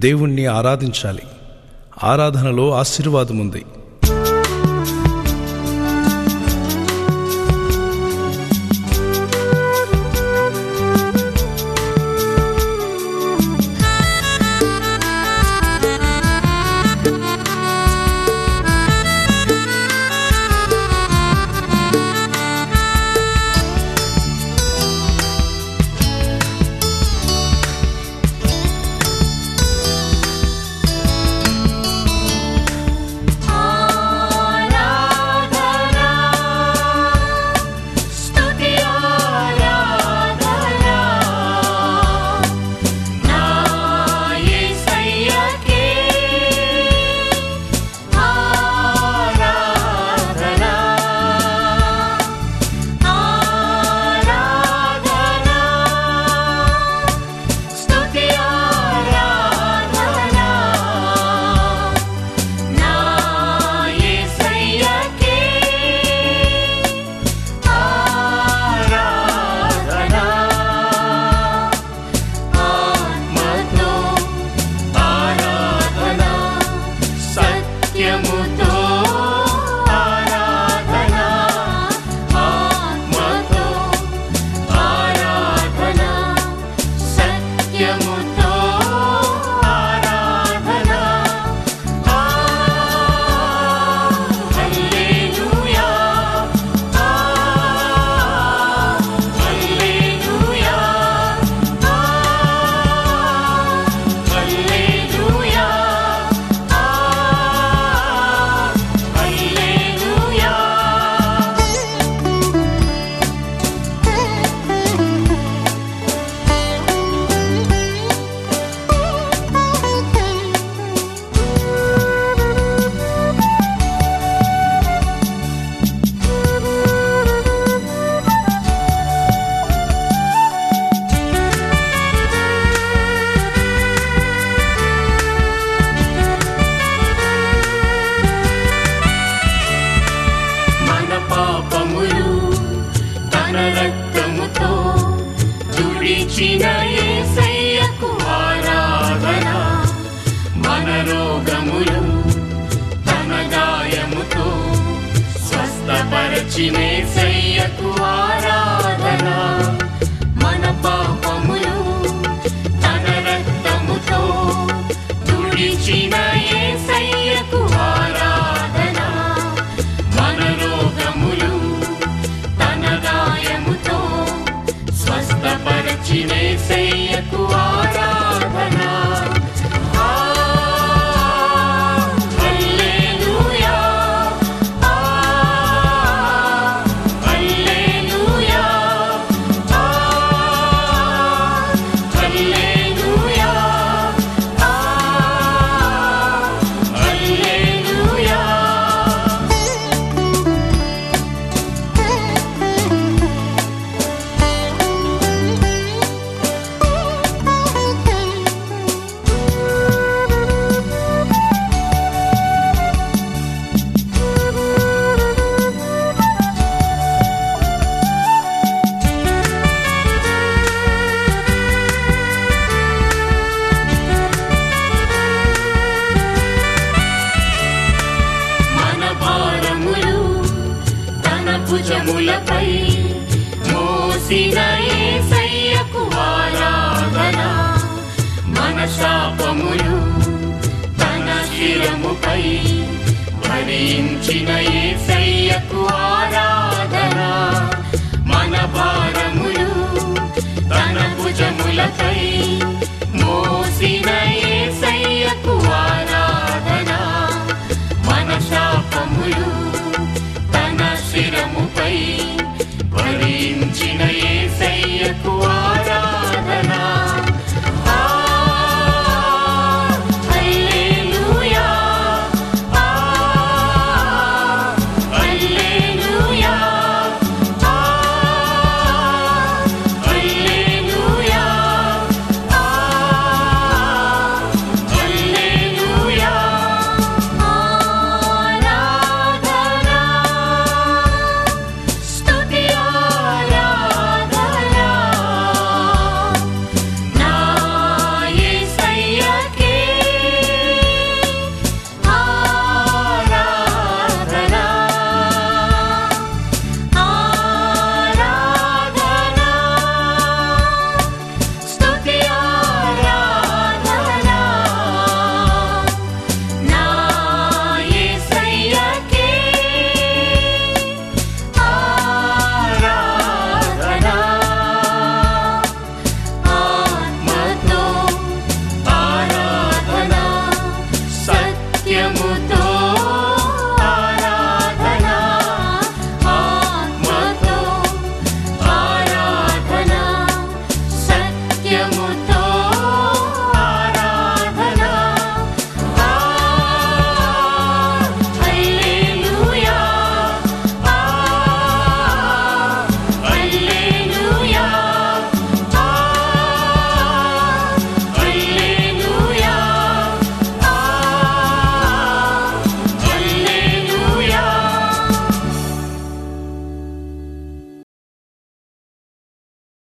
దేవుణ్ణి ఆరాధించాలి ఆరాధనలో ఆశీర్వాదం ఉంది ఆరాధనా స్తుతి ఆరాధనా నా యేసయ్యకే ఆరాధనా ఆరాధనా స్తుతి ఆరాధనా నా యేసయ్యకే ఆరాధనా ఆత్మతో ఆరాధనా సత్యముతో ఆరాధనా ఆత్మతో ఆరాధనా సత్యముతో ఆరాధనా హల్లెలూయా హల్లెలూయా హల్లెలూయా హల్లెలూయా మన పాపములు తన రక్తముతో తుడిచిన యేసయ్యకు ఆరాధన మన రోగములు తన గాయముతో స్వస్థపరచిన యేసయ్యకు ఆరాధన మన పాపములు తన రక్తముతో తుడిచిన యేసయ్యకు ఆరాధన మన రోగములు తన గాయముతో స్వస్థపరచినే సెయ్యకు ఆరాధన ఆ, హల్లెలూయా, ఆ, హల్లెలూయా, ఆ, హల్లెలూయా, ఆ, హల్లెలూయా. మన భారములు తన భుజములపై మోసిన యేసయ్యకు ఆరాధన మన శాపములు తన శిరముపై భరించిన యేసయ్యకు ఆరాధన మన భారములు తన భుజములపై మోసిన యేసయ్యకు ఆరాధన మన శాపములు తన శిరముపై భరించిన యేసయ్యకు